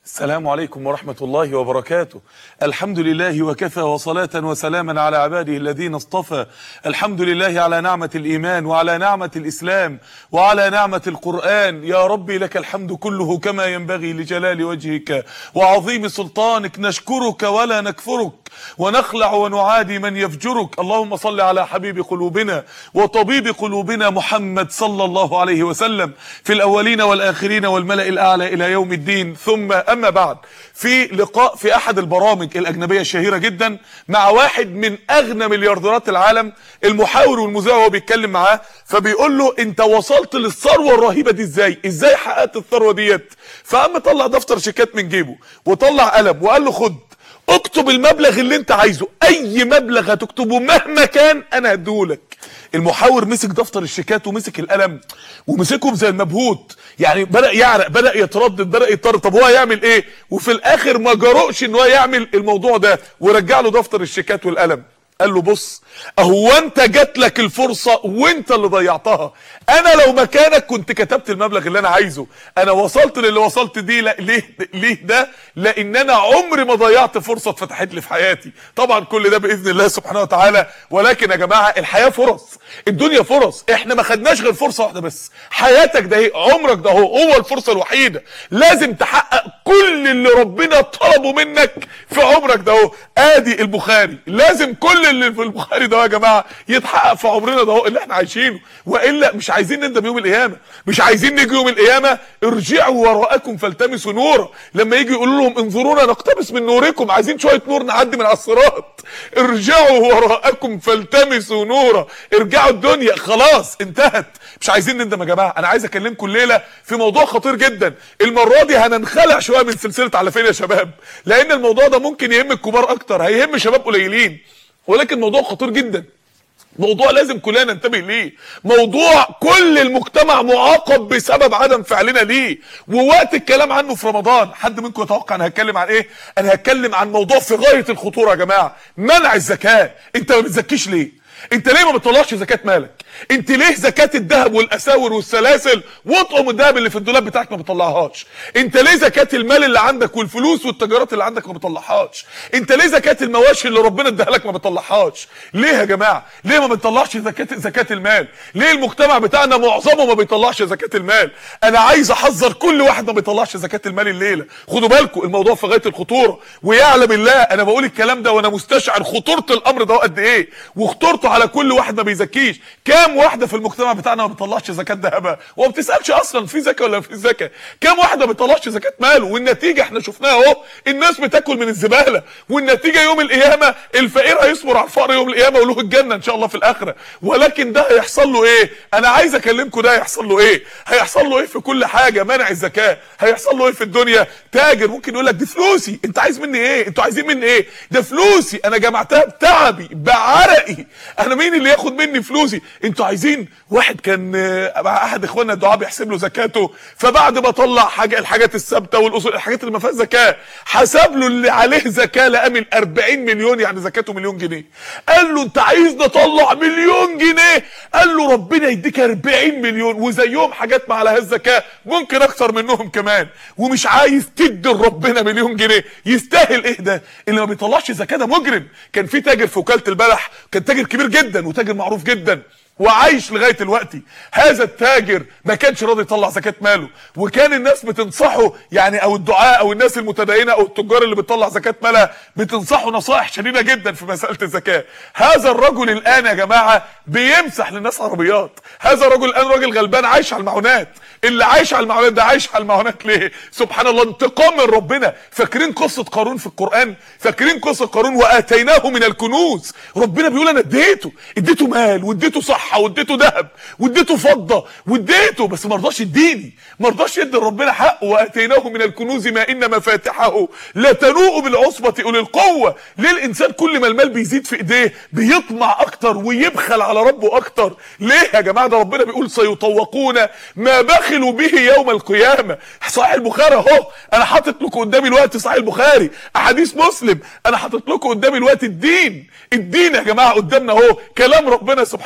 السلام عليكم ورحمة الله وبركاته الحمد لله وكفى وصلاة وسلاما على عباده الذين اصطفى الحمد لله على نعمة الإيمان وعلى نعمة الإسلام وعلى نعمة القرآن يا ربي لك الحمد كله كما ينبغي لجلال وجهك وعظيم سلطانك نشكرك ولا نكفرك ونخلع ونعادي من يفجرك اللهم صل على حبيب قلوبنا وطبيب قلوبنا محمد صلى الله عليه وسلم في الأولين والآخرين والملأ الأعلى إلى يوم الدين ثم أما بعد في لقاء في أحد البرامج الأجنبية الشهيرة جدا مع واحد من أغنى مليارديرات العالم المحاور والمذيع وهو بيتكلم معاه فبيقول له أنت وصلت للثروة الرهيبة دي إزاي إزاي حققت الثروة ديت فقام طلع دفتر شيكات من جيبه وطلع قلم وقال له خد اكتب المبلغ اللي انت عايزه اي مبلغ هتكتبه مهما كان انا هديهولك المحاور مسك دفتر الشيكات ومسك القلم ومسكهم زي المبهوت يعني بدا يعرق بدا يتردد بدا يضطر طب هو هيعمل ايه وفي الاخر ما جرؤش ان هو يعمل الموضوع ده ورجع له دفتر الشيكات والقلم قال له بص اهو انت جات لك الفرصه وانت اللي ضيعتها انا لو مكانك كنت كتبت المبلغ اللي انا عايزه انا وصلت للي وصلت دي لا ليه ليه ده لان انا عمري ما ضيعت فرصه اتفتحت لي في حياتي طبعا كل ده باذن الله سبحانه وتعالى ولكن يا جماعه الحياه فرص الدنيا فرص احنا ما خدناش غير فرصه واحده بس حياتك ده ايه عمرك ده هو هو الفرصه الوحيده لازم تحقق كل اللي ربنا طلبه منك في عمرك ده هو ادي البخاري لازم كل اللي في البخاري ده يا جماعه يتحقق في عمرنا ده هو اللي احنا عايشينه والا مش عايزين نندم يوم القيامه مش عايزين نيجي يوم القيامه ارجعوا وراءكم فالتمسوا نورا لما يجي يقولوا لهم انظرونا نقتبس من نوركم عايزين شويه نور نعدي من على الصراط ارجعوا وراءكم فالتمسوا نورا ارجعوا الدنيا خلاص انتهت مش عايزين نندم يا جماعه انا عايز اكلمكم الليله في موضوع خطير جدا المره دي هننخلع شويه من سلسله على فين يا شباب لان الموضوع ده ممكن يهم الكبار اكتر هيهم شباب قليلين ولكن موضوع خطير جدا موضوع لازم كلنا ننتبه ليه موضوع كل المجتمع معاقب بسبب عدم فعلنا ليه ووقت الكلام عنه في رمضان حد منكم يتوقع انا هتكلم عن ايه انا هتكلم عن موضوع في غايه الخطوره يا جماعه منع الزكاه انت ما بتزكيش ليه انت ليه ما بتطلعش زكاه مالك انت ليه زكاه الذهب والاساور والسلاسل واطقم الذهب اللي في الدولاب بتاعك ما بتطلعهاش انت ليه زكاه المال اللي عندك والفلوس والتجارات اللي عندك ما بتطلعهاش انت ليه زكاه المواشي اللي ربنا اداها لك ما بتطلعهاش ليه يا جماعه ليه ما بنطلعش زكاه زكاه المال ليه المجتمع بتاعنا معظمه ما بيطلعش زكاه المال انا عايز احذر كل واحد ما بيطلعش زكاه المال الليله خدوا بالكم الموضوع في غايه الخطوره ويعلم الله انا بقول الكلام ده وانا مستشعر خطوره الامر ده قد ايه وخطورته على كل واحد ما بيزكيش كام واحده في المجتمع بتاعنا ما بتطلعش زكاه ذهبها وما بتسالش اصلا في زكاه ولا في زكاه كام واحده ما بتطلعش زكاه ماله والنتيجه احنا شفناها اهو الناس بتاكل من الزباله والنتيجه يوم القيامه الفقير هيصبر على الفقر يوم القيامه وله الجنه ان شاء الله في الاخره ولكن ده هيحصل له ايه انا عايز اكلمكم ده هيحصل له ايه هيحصل له ايه في كل حاجه منع الزكاه هيحصل له ايه في الدنيا تاجر ممكن يقول لك دي فلوسي انت عايز مني ايه انتوا عايزين مني ايه ده فلوسي انا جمعتها بتعبي بعرقي انا مين اللي ياخد مني فلوسي انتوا عايزين واحد كان مع احد اخواننا الدعاء بيحسب له زكاته فبعد ما طلع حاجه الحاجات الثابته والاصول الحاجات اللي ما فيهاش زكاه حسب له اللي عليه زكاه لقى من 40 مليون يعني زكاته مليون جنيه قال له انت عايز نطلع مليون جنيه قال له ربنا يديك 40 مليون وزيهم حاجات ما عليهاش زكاه ممكن اكتر منهم كمان ومش عايز تدي لربنا مليون جنيه يستاهل ايه ده اللي ما بيطلعش زكاه ده مجرم كان في تاجر في وكاله البلح كان تاجر كبير جدا وتاجر معروف جدا وعايش لغايه دلوقتي هذا التاجر ما كانش راضي يطلع زكاه ماله وكان الناس بتنصحه يعني او الدعاء او الناس المتدينه او التجار اللي بتطلع زكاه مالها بتنصحه نصائح شديده جدا في مساله الزكاه هذا الرجل الان يا جماعه بيمسح للناس عربيات هذا الرجل الان راجل غلبان عايش على المعونات اللي عايش على المعونات ده عايش على المعونات ليه سبحان الله انتقام من ربنا فاكرين قصه قارون في القران فاكرين قصه قارون واتيناه من الكنوز ربنا بيقول انا اديته اديته مال واديته صحه واديته ذهب واديته فضه واديته بس ما رضاش يديني ما رضاش يدي ربنا حقه واتيناه من الكنوز ما ان مفاتحه لا تنوء بالعصبه اولي القوه ليه الانسان كل ما المال بيزيد في ايديه بيطمع اكتر ويبخل على ربه اكتر ليه يا جماعه ده ربنا بيقول سيطوقون ما بخلوا به يوم القيامه صحيح البخاري اهو انا حاطط لكم قدامي الوقت صحيح البخاري احاديث مسلم انا حاطط لكم قدامي الوقت الدين الدين يا جماعه قدامنا اهو كلام ربنا سبحانه وتعالى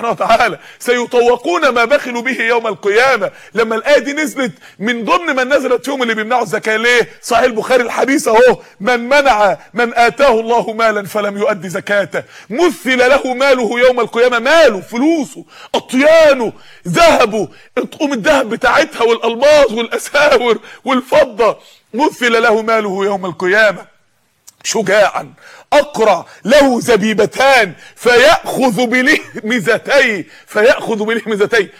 وتعالى سيطوقون ما بخلوا به يوم القيامه لما الايه دي نزلت من ضمن من نزلت فيهم اللي بيمنعوا الزكاه ليه صحيح البخاري الحديث اهو من منع من اتاه الله مالا فلم يؤدي زكاته مثل له ماله يوم القيامه ماله فلوسه اطيانه ذهبه اطقم الذهب بتاعتها والالماظ والاساور والفضه مثل له ماله يوم القيامه شجاعا اقرع له زبيبتان فياخذ بلهمزتي فياخذ بلهمزتي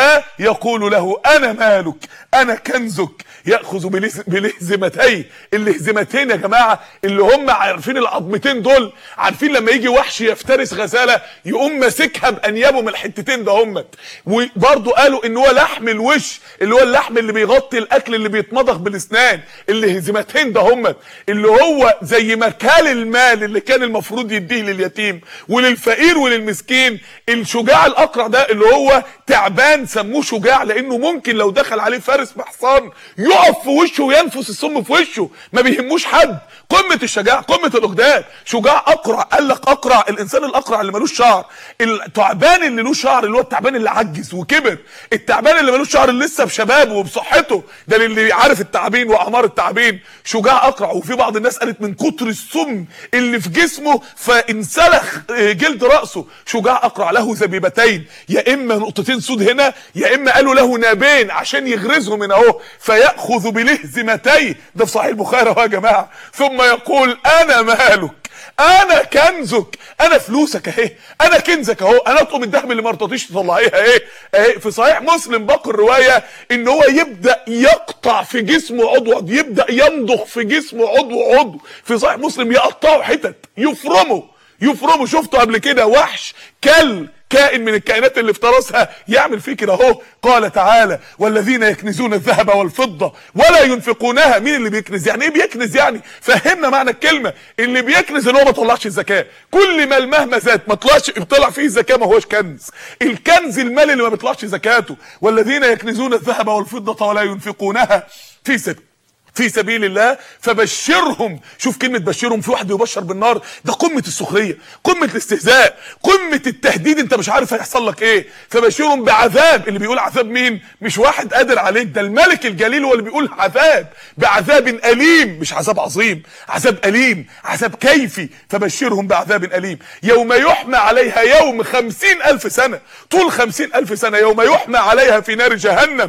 فيقول له انا مالك انا كنزك ياخذ بلز- بلهزمتي اللهزمتين يا جماعه اللي هم عارفين العظمتين دول عارفين لما يجي وحش يفترس غزاله يقوم ماسكها بانيابه من الحتتين ده هم وبرضه قالوا ان هو لحم الوش اللي هو اللحم اللي بيغطي الاكل اللي بيتمضغ بالاسنان اللهزمتين ده هم اللي هو زي مكال المال اللي كان المفروض يديه لليتيم وللفقير وللمسكين الشجاع الاقرع ده اللي هو تعبان سموه شجاع لانه ممكن لو دخل عليه فارس بحصان يقف في وشه وينفس السم في وشه ما بيهموش حد قمه الشجاعه قمه الاقدام شجاع اقرع قال لك اقرع الانسان الاقرع اللي ملوش شعر التعبان اللي له شعر اللي هو التعبان اللي عجز وكبر التعبان اللي ملوش شعر اللي لسه بشبابه وبصحته ده اللي عارف التعابين واعمار التعابين شجاع اقرع وفي بعض الناس قالت من كتر السم اللي في جسمه فانسلخ آه، جلد راسه شجاع اقرع له زبيبتين يا اما نقطتين سود هنا يا اما قالوا له نابين عشان يغرزهم من اهو فياخذ بلهزمتيه ده في صحيح البخاري اهو يا جماعه ثم يقول انا مالك انا كنزك انا فلوسك اهي انا كنزك اهو انا اطقم الذهب اللي ما رضيتيش تطلعيها اهي اهي في صحيح مسلم باقي الروايه ان هو يبدا يقطع في جسمه عضو عضو يبدا يمضغ في جسمه عضو عضو في صحيح مسلم يقطعه حتت يفرمه يفرمه شفته قبل كده وحش كل كائن من الكائنات اللي افترسها يعمل فيه كده اهو قال تعالى والذين يكنزون الذهب والفضه ولا ينفقونها مين اللي بيكنز يعني ايه بيكنز يعني فهمنا معنى الكلمه اللي بيكنز اللي هو ما طلعش الزكاه كل ما المهما زاد ما طلعش طلع فيه الزكاه ما هوش كنز الكنز المال اللي ما بيطلعش زكاته والذين يكنزون الذهب والفضه ولا ينفقونها في سبيل في سبيل الله فبشرهم شوف كلمة بشرهم في واحد يبشر بالنار ده قمة السخرية قمة الاستهزاء قمة التهديد انت مش عارف هيحصل لك ايه فبشرهم بعذاب اللي بيقول عذاب مين مش واحد قادر عليك ده الملك الجليل هو اللي بيقول عذاب بعذاب أليم مش عذاب عظيم عذاب أليم عذاب كيفي فبشرهم بعذاب أليم يوم يحمى عليها يوم خمسين ألف سنة طول خمسين ألف سنة يوم يحمى عليها في نار جهنم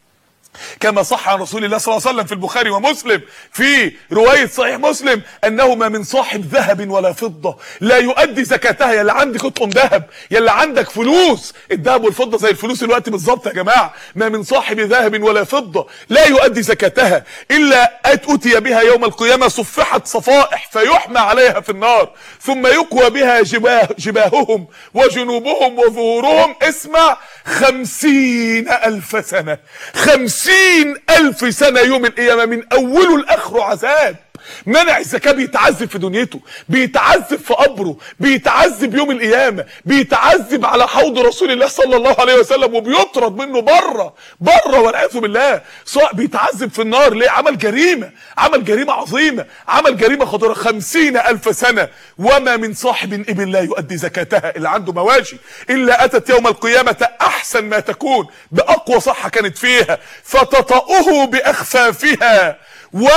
كما صح عن رسول الله صلى الله عليه وسلم في البخاري ومسلم في رواية صحيح مسلم أنه ما من صاحب ذهب ولا فضة لا يؤدي زكاتها يا اللي عندك اطقم ذهب يا اللي عندك فلوس الذهب والفضة زي الفلوس الوقت بالظبط يا جماعة ما من صاحب ذهب ولا فضة لا يؤدي زكاتها إلا أتي بها يوم القيامة صفحت صفائح فيحمى عليها في النار ثم يكوى بها جباه جباههم وجنوبهم وظهورهم اسمع خمسين ألف سنة خمسين ألف سنة يوم القيامة من أوله لآخره عذاب منع الزكاة بيتعذب في دنيته بيتعذب في قبره بيتعذب يوم القيامة بيتعذب على حوض رسول الله صلى الله عليه وسلم وبيطرد منه بره بره والعياذ بالله سواء بيتعذب في النار ليه عمل جريمة عمل جريمة عظيمة عمل جريمة خطيرة خمسين ألف سنة وما من صاحب إبل لا يؤدي زكاتها اللي عنده مواشي إلا أتت يوم القيامة أحسن ما تكون بأقوى صحة كانت فيها فتطأه بأخفافها و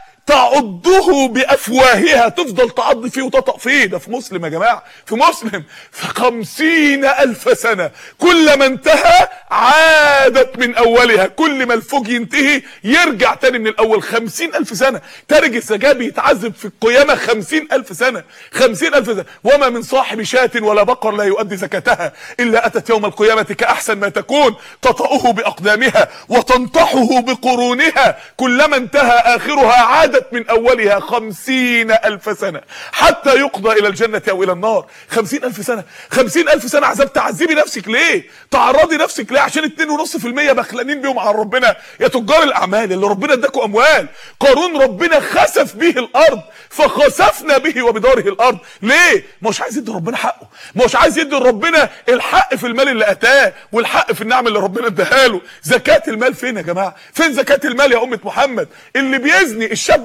تعضه بافواهها تفضل تعض فيه وتطأ فيه ده في مسلم يا جماعه في مسلم في خمسين الف سنه كلما انتهى عادت من اولها كل ما الفوج ينتهي يرجع تاني من الاول خمسين الف سنه تارج الزكاه بيتعذب في القيامه خمسين الف سنه خمسين الف سنه وما من صاحب شاة ولا بقر لا يؤدي زكاتها الا اتت يوم القيامه كاحسن ما تكون تطأه باقدامها وتنطحه بقرونها كلما انتهى اخرها عاد عادت من اولها خمسين الف سنة حتى يقضى الى الجنة او الى النار خمسين الف سنة خمسين الف سنة عذاب تعذبي نفسك ليه تعرضي نفسك ليه عشان اتنين ونص في المية بخلانين بيهم على ربنا يا تجار الاعمال اللي ربنا اداكوا اموال قارون ربنا خسف به الارض فخسفنا به وبداره الارض ليه مش عايز يدي ربنا حقه مش عايز يدي ربنا الحق في المال اللي اتاه والحق في النعم اللي ربنا اداها له زكاة المال فين يا جماعة فين زكاة المال يا امة محمد اللي بيزني الشاب اللي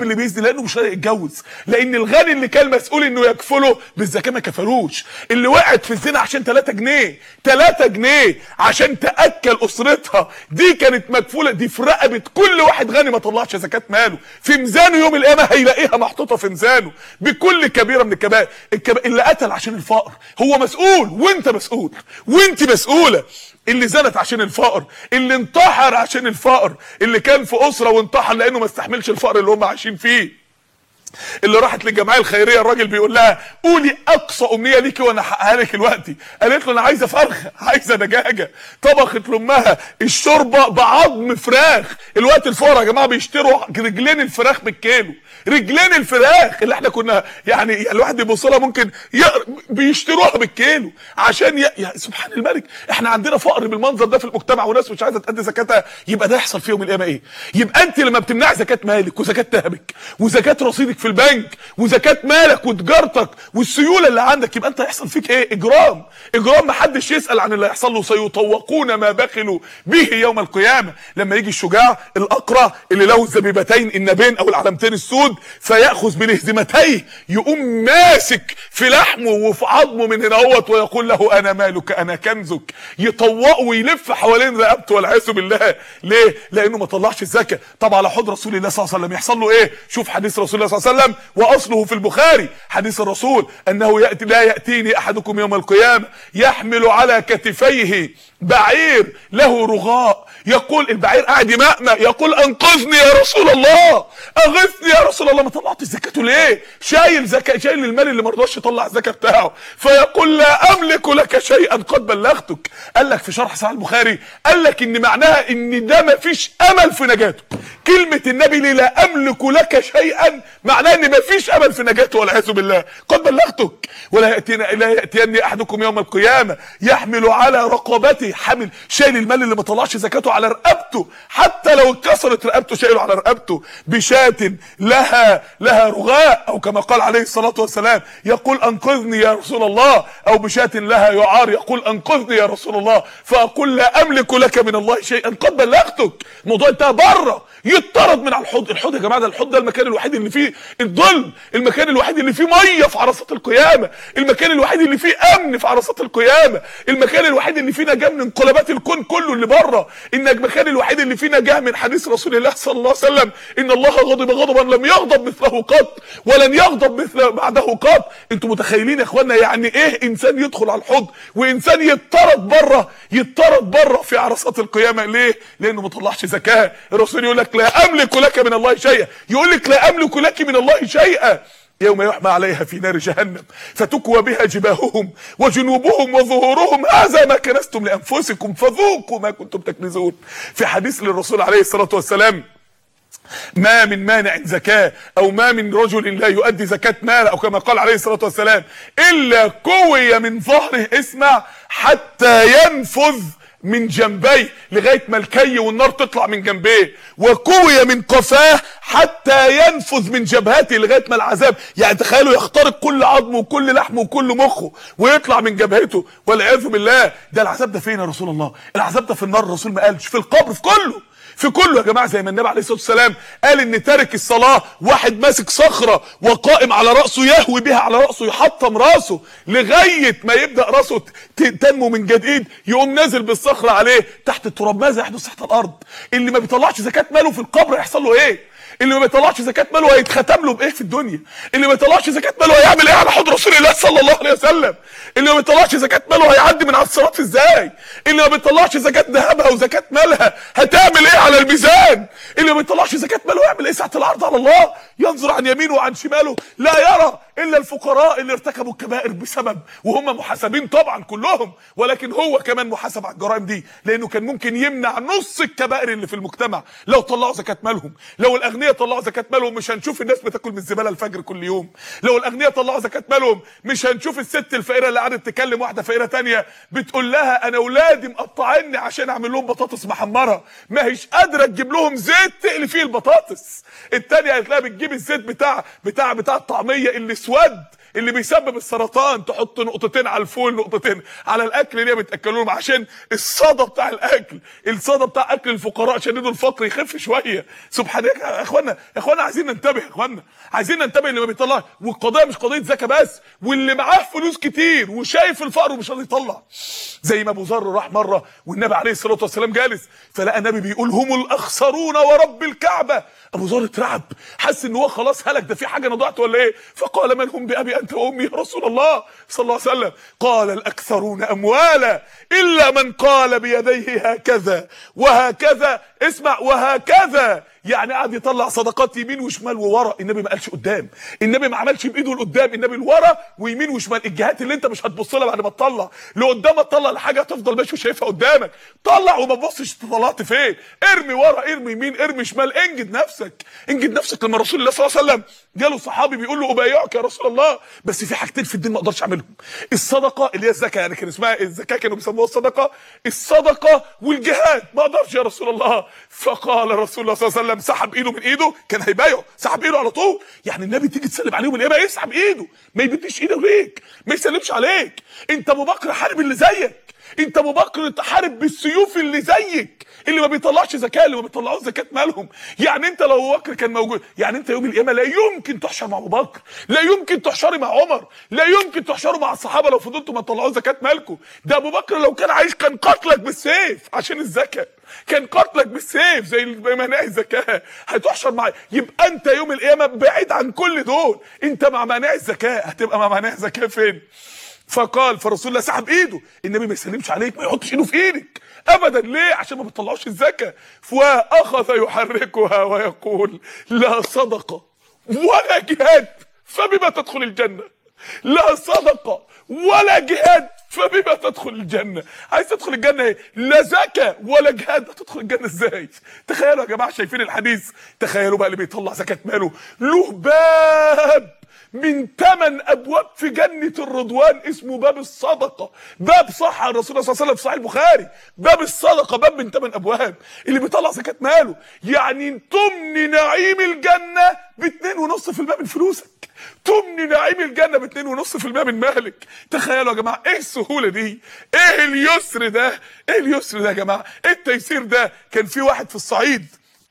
اللي بيزني لانه مش راضي يتجوز لان الغني اللي كان مسؤول انه يكفله بالزكاه ما كفلوش اللي وقعت في الزنا عشان 3 جنيه 3 جنيه عشان تاكل اسرتها دي كانت مكفوله دي في رقبه كل واحد غني ما طلعش زكاه ماله في ميزانه يوم القيامه هيلاقيها محطوطه في ميزانه بكل كبيره من الكبائر الكب... اللي قتل عشان الفقر هو مسؤول وانت مسؤول وانت مسؤوله اللي زنت عشان الفقر اللي انتحر عشان الفقر اللي كان في اسره وانتحر لانه ما استحملش الفقر اللي هم عايشين فيه اللي راحت للجمعيه الخيريه الراجل بيقول لها قولي اقصى امنيه ليكي وانا احققها لك دلوقتي قالت له انا عايزه فرخه عايزه دجاجه طبخت لامها الشوربه بعظم فراخ الوقت الفقراء يا جماعه بيشتروا رجلين الفراخ بالكيلو رجلين الفراخ اللي احنا كنا يعني, يعني الواحد بيبص لها ممكن بيشتروها بالكيلو عشان ي... يا سبحان الملك احنا عندنا فقر بالمنظر ده في المجتمع وناس مش عايزه تأدي زكاتها يبقى ده يحصل في يوم القيامه ايه يبقى انت لما بتمنع زكاه مالك وزكاه تهبك وزكاه رصيدك في البنك وزكاه مالك وتجارتك والسيوله اللي عندك يبقى انت هيحصل فيك ايه اجرام اجرام ما حدش يسال عن اللي هيحصل له سيطوقون ما بخلوا به يوم القيامه لما يجي الشجاع الاقرع اللي له الزبيبتين النبين او العلامتين السود فياخذ بلهزمتيه يقوم ماسك في لحمه وفي عظمه من هنا اهوت ويقول له انا مالك انا كنزك يطوقه ويلف حوالين رقبته والعياذ بالله ليه لانه ما طلعش الزكاه طب على حوض رسول الله صلى الله عليه وسلم يحصل له ايه شوف حديث رسول الله صلى الله عليه وسلم واصله في البخاري حديث الرسول انه ياتي لا ياتيني احدكم يوم القيامه يحمل على كتفيه بعير له رغاء يقول البعير قاعد يمأمأ يقول انقذني يا رسول الله اغثني يا رسول الله ما طلعتش زكاته ليه شايل زكاه شايل المال اللي ما رضاش يطلع الزكاه بتاعه فيقول لا املك لك شيئا قد بلغتك قال لك في شرح صحيح البخاري قال لك ان معناها ان ده ما فيش امل في نجاته كلمه النبي ليه لا املك لك شيئا معناها ان ما فيش امل في نجاته والعياذ بالله قد بلغتك ولا ياتينا لا ياتيني احدكم يوم القيامه يحمل على رقبته حامل شايل المال اللي ما طلعش زكاته على رقبته حتى لو اتكسرت رقبته شايله على رقبته بشاة لها لها رغاء او كما قال عليه الصلاه والسلام يقول انقذني يا رسول الله او بشاة لها يعار يقول انقذني يا رسول الله فاقول لا املك لك من الله شيئا قد بلغتك الموضوع انتهى بره يطرد من على الحوض الحوض يا جماعه ده الحوض ده المكان الوحيد اللي فيه الظل المكان الوحيد اللي فيه ميه في عرصات القيامه المكان الوحيد اللي فيه امن في عرصات القيامه المكان الوحيد اللي فيه نجاه من انقلابات الكون كله اللي بره المكان الوحيد اللي فيه نجاه من حديث رسول الله صلى الله عليه وسلم ان الله غضب غضبا لم يغضب مثله قط ولن يغضب مثل بعده قط انتوا متخيلين يا اخوانا يعني ايه انسان يدخل على الحوض وانسان يطرد بره يطرد بره في عرصات القيامه ليه لانه ما طلعش زكاه الرسول يقول لك لا املك لك من الله شيئا يقول لك لا املك لك من الله شيئا يوم يحمى عليها في نار جهنم فتكوى بها جباههم وجنوبهم وظهورهم هذا ما كنستم لانفسكم فذوقوا ما كنتم تكنزون في حديث للرسول عليه الصلاه والسلام ما من مانع زكاة او ما من رجل لا يؤدي زكاة مال او كما قال عليه الصلاة والسلام الا كوي من ظهره اسمع حتى ينفذ من جنبيه لغايه ما الكي والنار تطلع من جنبيه وكوي من قفاه حتى ينفذ من جبهته لغايه ما العذاب يعني تخيلوا يخترق كل عظمه وكل لحمه وكل مخه ويطلع من جبهته والعياذ بالله ده العذاب ده فين يا رسول الله العذاب ده في النار الرسول ما قالش في القبر في كله في كله يا جماعه زي ما النبي عليه الصلاه والسلام قال ان تارك الصلاه واحد ماسك صخره وقائم على راسه يهوي بها على راسه يحطم راسه لغايه ما يبدا راسه تنمو من جديد يقوم نازل بالصخره عليه تحت التراب ماذا يحدث تحت الارض اللي ما بيطلعش زكاه ماله في القبر هيحصل له ايه اللي ما بيطلعش زكاه ماله هيتختم له بايه في الدنيا اللي ما بيطلعش زكاه ماله هيعمل ايه على حوض رسول الله صلى الله عليه وسلم اللي ما بيطلعش زكاه ماله هيعدي من على الصراط ازاي اللي ما بيطلعش زكاه ذهبها وزكاه مالها هتعمل ايه على الميزان اللي ما بيطلعش زكاه ماله هيعمل ايه ساعه العرض على الله ينظر عن يمينه وعن شماله لا يرى الا الفقراء اللي ارتكبوا الكبائر بسبب وهم محاسبين طبعا كلهم ولكن هو كمان محاسب على الجرائم دي لانه كان ممكن يمنع نص الكبائر اللي في المجتمع لو طلعوا زكاه مالهم لو الاغنياء طلعوا زكاه مالهم مش هنشوف الناس بتاكل من الزباله الفجر كل يوم لو الاغنياء طلعوا زكاه مالهم مش هنشوف الست الفقيره اللي قعدت تكلم واحده فقيره تانية بتقول لها انا اولادي مقطعيني عشان اعمل لهم بطاطس محمره ما هيش قادره تجيب لهم زيت تقلي فيه البطاطس التانية هتلاقيها بتجيب الزيت بتاع بتاع بتاع الطعميه اللي اسود اللي بيسبب السرطان تحط نقطتين على الفول نقطتين على الاكل اللي بتاكلوا لهم عشان الصدى بتاع الاكل الصدى بتاع اكل الفقراء شديد الفقر يخف شويه سبحان الله يا اخوانا يا اخوانا عايزين ننتبه يا اخوانا عايزين ننتبه اللي ما بيطلع والقضيه مش قضيه زكاه بس واللي معاه فلوس كتير وشايف الفقر ومش راضي يطلع زي ما ابو ذر راح مره والنبي عليه الصلاه والسلام جالس فلقى النبي بيقول هم الاخسرون ورب الكعبه ابو ذر اترعب حس ان هو خلاص هلك ده في حاجه انا ضعت ولا ايه فقال من هم بابي انت وامي يا رسول الله صلى الله عليه وسلم قال الاكثرون اموالا الا من قال بيديه هكذا وهكذا اسمع وهكذا يعني قعد يطلع صدقات يمين وشمال وورا النبي ما قالش قدام النبي ما عملش بايده لقدام النبي لورا ويمين وشمال الجهات اللي انت مش هتبص لها بعد ما تطلع لقدام تطلع لحاجه تفضل ماشي وشايفها قدامك طلع وما تبصش انت طلعت فين ارمي ورا ارمي يمين ارمي شمال انجد نفسك انجد نفسك لما رسول الله صلى الله عليه وسلم جاله صحابي بيقول له ابايعك يا رسول الله بس في حاجتين في الدين ما اقدرش اعملهم الصدقه اللي هي الزكاه يعني كان اسمها الزكاه كانوا بيسموها الصدقه الصدقه والجهاد ما اقدرش يا رسول الله فقال رسول الله صلى الله عليه وسلم سحب ايده من ايده كان هيبايعه سحب ايده على طول يعني النبي تيجي تسلم عليهم اليابه يسحب ايده ما يبديش ايده ليك ما يسلمش عليك انت ابو بكر حارب اللي زيك انت ابو بكر تحارب بالسيوف اللي زيك اللي ما بيطلعش زكاه اللي ما بيطلعوش زكاه مالهم يعني انت لو ابو بكر كان موجود يعني انت يوم القيامه لا يمكن تحشر مع ابو بكر لا يمكن تحشري مع عمر لا يمكن تحشروا مع الصحابه لو فضلتوا ما تطلعوش زكاه مالكم ده ابو بكر لو كان عايش كان قتلك بالسيف عشان الزكاه كان قتلك بالسيف زي مناهي الزكاه هتحشر معايا يبقى انت يوم القيامه بعيد عن كل دول انت مع مناهي الزكاه هتبقى مع مناهي الزكاه فين فقال فرسول الله سحب ايده النبي ما يسلمش عليك ما يحطش ايده في ايدك ابدا ليه عشان ما بتطلعوش الزكاه واخذ يحركها ويقول لا صدقه ولا جهاد فبما تدخل الجنه لا صدقه ولا جهاد فبما تدخل الجنة عايز تدخل الجنة ايه لا زكاة ولا جهاد هتدخل الجنة ازاي تخيلوا يا جماعة شايفين الحديث تخيلوا بقى اللي بيطلع زكاة ماله له باب من ثمان ابواب في جنه الرضوان اسمه باب الصدقه باب صح عن الرسول صلى الله عليه وسلم في صحيح البخاري باب الصدقه باب من ثمان ابواب اللي بيطلع زكاه ماله يعني تمن نعيم الجنه باتنين ونص في الماء من فلوسك تمن نعيم الجنه باتنين ونص في الماء من مالك تخيلوا يا جماعه ايه السهوله دي ايه اليسر ده ايه اليسر ده يا جماعه ايه التيسير ده كان في واحد في الصعيد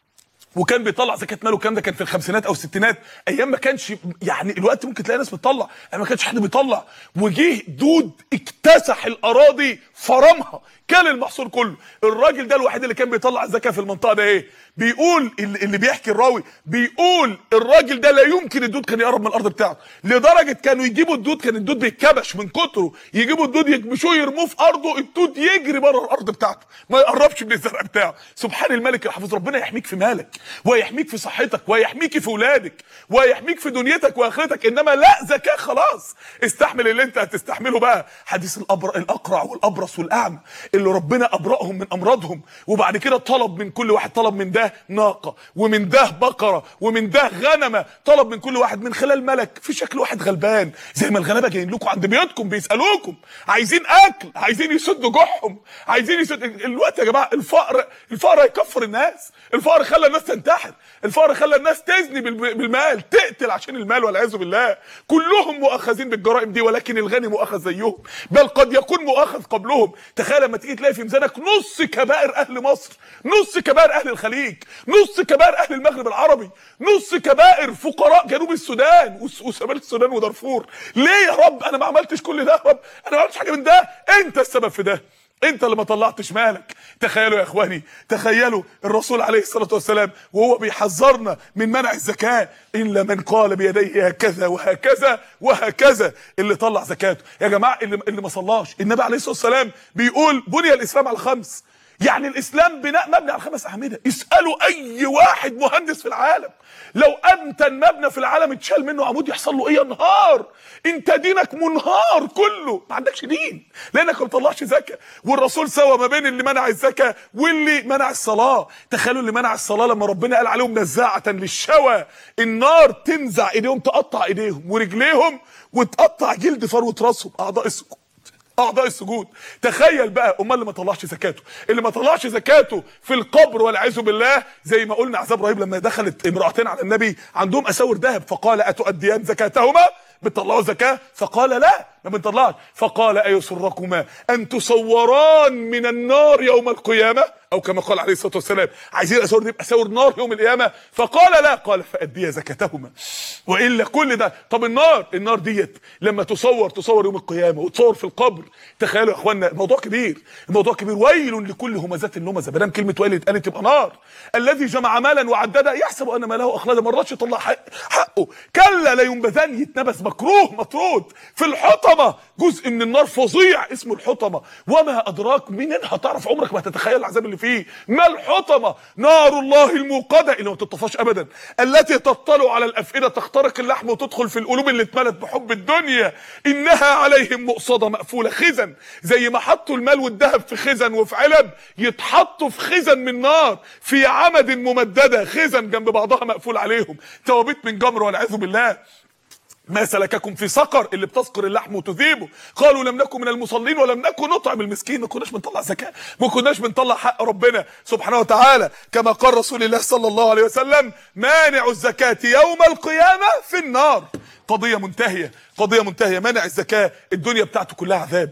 وكان بيطلع زكاه ماله الكلام ده كان في الخمسينات او الستينات ايام ما كانش يعني الوقت ممكن تلاقي ناس بتطلع ايام ما كانش حد بيطلع وجه دود اكتسح الاراضي فرمها كل المحصول كله الراجل ده الوحيد اللي كان بيطلع الزكاه في المنطقه ده ايه بيقول اللي بيحكي الراوي بيقول الراجل ده لا يمكن الدود كان يقرب من الارض بتاعته لدرجه كانوا يجيبوا الدود كان الدود بيتكبش من كتره يجيبوا الدود يكبشوه يرموه في ارضه الدود يجري بره الارض بتاعته ما يقربش من الزرع بتاعه سبحان الملك الحافظ ربنا يحميك في مالك ويحميك في صحتك ويحميك في اولادك ويحميك في دنيتك واخرتك انما لا زكاه خلاص استحمل اللي انت هتستحمله بقى حديث الأبر الاقرع والابرص والاعمى اللي ربنا ابرأهم من امراضهم وبعد كده طلب من كل واحد طلب من ده ناقه ومن ده بقره ومن ده غنمه طلب من كل واحد من خلال ملك في شكل واحد غلبان زي ما الغلابه جايين لكم عند بيوتكم بيسالوكم عايزين اكل عايزين يسدوا جوعهم عايزين يسد الوقت يا جماعه الفقر الفقر هيكفر الناس الفقر خلى الناس تنتحر الفقر خلى الناس تزني بالمال تقتل عشان المال والعياذ بالله كلهم مؤاخذين بالجرائم دي ولكن الغني مؤاخذ زيهم بل قد يكون مؤاخذ قبلهم تخيل لما تيجي تلاقي في ميزانك نص كبائر اهل مصر نص كبائر اهل الخليج نص كبائر اهل المغرب العربي نص كبائر فقراء جنوب السودان وشمال السودان ودارفور ليه يا رب انا ما عملتش كل ده يا رب انا ما عملتش حاجه من ده انت السبب في ده انت اللي ما طلعتش مالك تخيلوا يا اخواني تخيلوا الرسول عليه الصلاه والسلام وهو بيحذرنا من منع الزكاه الا من قال بيديه هكذا وهكذا وهكذا اللي طلع زكاته يا جماعه اللي اللي ما صلاش النبي عليه الصلاه والسلام بيقول بني الاسلام على خمس يعني الاسلام بناء مبني على خمس اعمده اسالوا اي واحد مهندس في العالم لو امتن مبنى في العالم اتشال منه عمود يحصل له ايه انهار انت دينك منهار كله ما عندكش دين لانك ما بتطلعش زكاه والرسول سوى ما بين اللي منع الزكاه واللي منع الصلاه تخيلوا اللي منع الصلاه لما ربنا قال عليهم نزاعه للشوى النار تنزع ايديهم تقطع ايديهم ورجليهم وتقطع جلد فروه راسهم اعضاء السجود اعضاء السجود تخيل بقى امال اللي ما طلعش زكاته اللي ما طلعش زكاته في القبر والعياذ بالله زي ما قلنا عذاب رهيب لما دخلت امراتين على النبي عندهم اساور ذهب فقال اتؤديان زكاتهما بتطلعوا زكاه فقال لا ما بنطلعش فقال ايسركما ان تصوران من النار يوم القيامه او كما قال عليه الصلاه والسلام عايزين اساور دي اساور نار يوم القيامه فقال لا قال فاديا زكاتهما والا كل ده طب النار النار ديت لما تصور تصور يوم القيامه وتصور في القبر تخيلوا يا اخوانا الموضوع كبير الموضوع كبير ويل لكل همزات اللمزه ما دام كلمه ويل اتقالت تبقى نار الذي جمع مالا وعدده يحسب ان ماله اخلده ما رضاش يطلع حق حقه كلا لا ينبذن يتنبذ مكروه مطرود في الحطمه جزء من النار فظيع اسمه الحطمه وما ادراك منين هتعرف عمرك ما هتتخيل العذاب اللي فيه ما الحطمه نار الله الموقده اللي ما تطفاش ابدا التي تطلع على الافئده تخترق اللحم وتدخل في القلوب اللي اتملت بحب الدنيا انها عليهم مؤصده مقفوله خزن زي ما حطوا المال والذهب في خزن وفي علب يتحطوا في خزن من نار في عمد ممدده خزن جنب بعضها مقفول عليهم توابيت من جمر والعياذ بالله ما سلككم في سقر اللي بتسقر اللحم وتذيبه قالوا لم نكن من المصلين ولم نكن نطعم المسكين ما كناش بنطلع زكاه ما كناش بنطلع حق ربنا سبحانه وتعالى كما قال رسول الله صلى الله عليه وسلم مانع الزكاه يوم القيامه في النار قضيه منتهيه قضيه منتهيه منع الزكاه الدنيا بتاعته كلها عذاب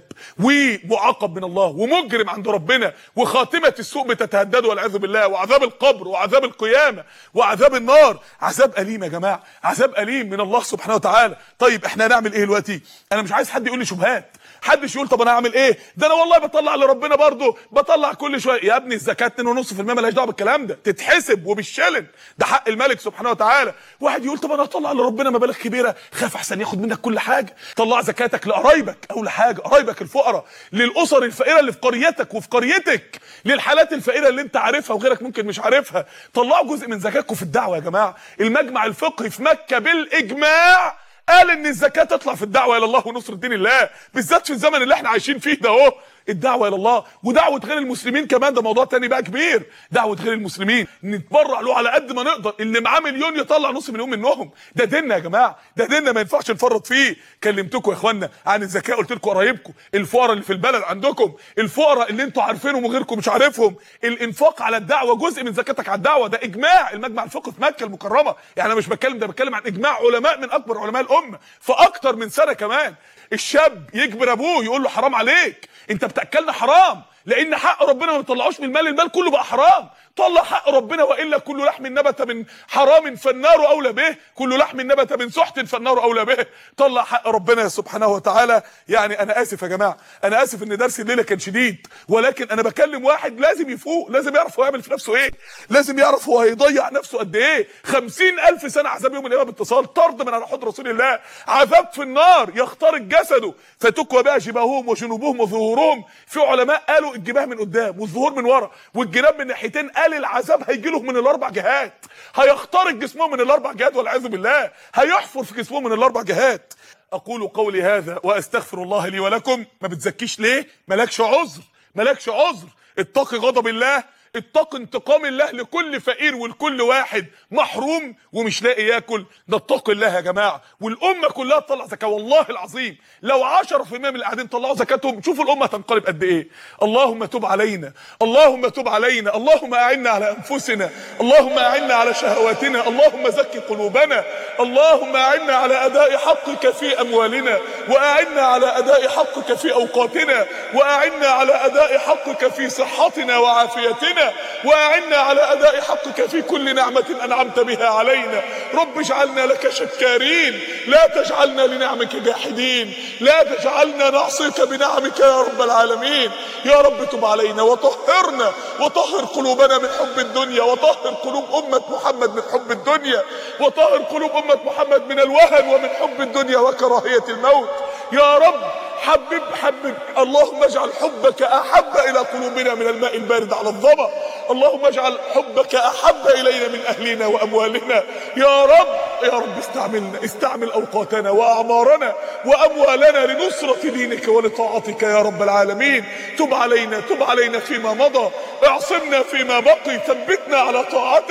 ومعاقب من الله ومجرم عند ربنا وخاتمه السوء بتتهدد والعياذ بالله وعذاب القبر وعذاب القيامه وعذاب النار عذاب اليم يا جماعه عذاب اليم من الله سبحانه وتعالى طيب احنا هنعمل ايه دلوقتي انا مش عايز حد يقول لي شبهات حدش يقول طب انا هعمل ايه ده انا والله بطلع لربنا برضه بطلع كل شويه يا ابني الزكاه 2.5% مالهاش دعوه بالكلام ده تتحسب وبالشلن ده حق الملك سبحانه وتعالى واحد يقول طب انا هطلع لربنا مبالغ كبيره خاف احسن ياخد منك كل حاجه طلع زكاتك لقرايبك اول حاجه قرايبك الفقراء للاسر الفقيره اللي في قريتك وفي قريتك للحالات الفقيره اللي انت عارفها وغيرك ممكن مش عارفها طلعوا جزء من زكاتكم في الدعوه يا جماعه المجمع الفقهي في مكه بالاجماع قال ان الزكاه تطلع في الدعوه الى الله ونصر دين الله بالذات في الزمن اللي احنا عايشين فيه ده اهو الدعوه الى الله ودعوه غير المسلمين كمان ده موضوع تاني بقى كبير دعوه غير المسلمين نتبرع له على قد ما نقدر اللي معاه مليون يطلع نص مليون منهم ده ديننا يا جماعه ده ديننا ما ينفعش نفرط فيه كلمتكم يا اخوانا عن الزكاه قلت لكم قرايبكم الفقراء اللي في البلد عندكم الفقراء اللي انتوا عارفينهم وغيركم مش عارفهم الانفاق على الدعوه جزء من زكاتك على الدعوه ده اجماع المجمع الفقهي في مكه المكرمه يعني انا مش بتكلم ده بتكلم عن اجماع علماء من اكبر علماء الامه في اكتر من سنه كمان الشاب يجبر ابوه يقول له حرام عليك انت بتاكلنا حرام لان حق ربنا ما بيطلعوش من المال المال كله بقى حرام طلع حق ربنا والا كل لحم نبت من حرام فالنار اولى به كل لحم نبت من سحت فالنار اولى به طلع حق ربنا سبحانه وتعالى يعني انا اسف يا جماعه انا اسف ان درس الليله كان شديد ولكن انا بكلم واحد لازم يفوق لازم يعرف هو يعمل في نفسه ايه لازم يعرف هو هيضيع نفسه قد ايه خمسين الف سنه عذاب يوم القيامه باتصال طرد من على حوض رسول الله عذاب في النار يخترق جسده فتكوى بقى جباههم وجنوبهم وظهورهم في علماء قالوا الجباه من قدام والظهور من ورا والجناب من ناحيتين قال العذاب هيجي لهم من الاربع جهات هيخترق جسمهم من الاربع جهات والعياذ بالله هيحفر في جسمهم من الاربع جهات اقول قولي هذا واستغفر الله لي ولكم ما بتزكيش ليه مالكش عذر مالكش عذر اتقي غضب الله اتق انتقام الله لكل فقير ولكل واحد محروم ومش لاقي ياكل نتقي الله يا جماعه والامه كلها تطلع زكاه والله العظيم لو 10% من اللي قاعدين طلعوا زكاتهم شوفوا الامه تنقلب قد ايه اللهم تب علينا اللهم تب علينا اللهم اعنا على انفسنا اللهم اعنا على شهواتنا اللهم زكي قلوبنا اللهم اعنا على اداء حقك في اموالنا واعنا على اداء حقك في اوقاتنا واعنا على اداء حقك في صحتنا وعافيتنا واعنا على اداء حقك في كل نعمه انعمت بها علينا رب اجعلنا لك شكارين لا تجعلنا لنعمك جاحدين لا تجعلنا نعصيك بنعمك يا رب العالمين يا رب تب علينا وطهرنا وطهر قلوبنا من حب الدنيا وطهر قلوب امه محمد من حب الدنيا وطهر قلوب امه محمد من الوهن ومن حب الدنيا وكراهيه الموت يا رب حبب حبب اللهم اجعل حبك احب الى قلوبنا من الماء البارد على الظما اللهم اجعل حبك احب الينا من اهلنا واموالنا يا رب يا رب استعملنا استعمل اوقاتنا واعمارنا واموالنا لنصره دينك ولطاعتك يا رب العالمين تب علينا تب علينا فيما مضى اعصمنا فيما بقي ثبتنا على طاعتك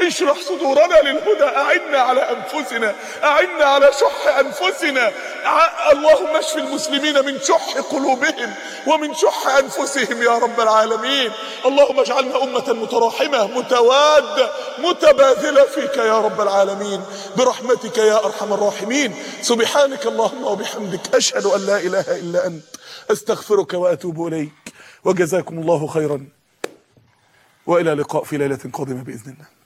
اشرح صدورنا للهدى أعنا على أنفسنا أعنا على شح أنفسنا ع- اللهم اشف المسلمين من شح قلوبهم ومن شح أنفسهم يا رب العالمين اللهم اجعلنا أمة متراحمة متوادة متباذلة فيك يا رب العالمين برحمتك يا أرحم الراحمين سبحانك اللهم وبحمدك أشهد أن لا إله إلا أنت أستغفرك وأتوب إليك وجزاكم الله خيرا وإلى لقاء في ليلة قادمة بإذن الله